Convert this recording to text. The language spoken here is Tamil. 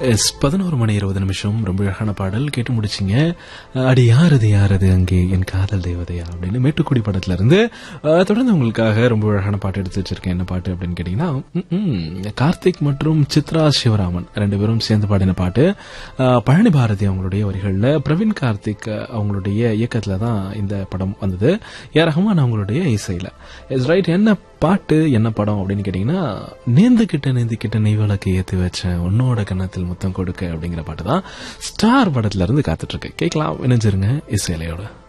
எஸ் பதினோரு மணி இருபது நிமிஷம் ரொம்ப அழகான பாடல் கேட்டு முடிச்சிங்க அடி யாரது யாரது அங்கே என் காதல் தேவதையா அப்படின்னு மேட்டுக்குடி படத்துல இருந்து அஹ், தொடர்ந்து உங்களுக்காக ரொம்ப அழகான பாட்டு எடுத்து வச்சிருக்கேன் என்ன பாட்டு அப்படின்னு கேட்டீங்கன்னா ம், ம், கார்த்திக் மற்றும் சித்ரா சிவராமன் ரெண்டு பேரும் சேர்ந்து பாடின பாட்டு அஹ், பழனி பாரதி அவங்களுடைய வரிகள்ல பிரவீன் கார்த்திக் அஹ், அவங்களுடைய இயக்கத்துல தான் இந்த படம் வந்தது ஏ ரஹ்மான் அவங்களுடைய இசையில இஸ் ரைட் என்ன பாட்டு என்ன படம் அப்படின்னு கேட்டீங்கன்னா நேந்துகிட்ட நேந்துகிட்ட நெய் விளக்கு ஏத்தி வச்சேன் உன்னோட கன்னத்தில் முத்தம் கொடுக்க அப்படிங்கிற பாட்டு தான் ஸ்டார் படத்துல இருந்து காத்துட்டு இருக்கு கேட்கலாம் இணைஞ்சிருங்க இசையிலையோட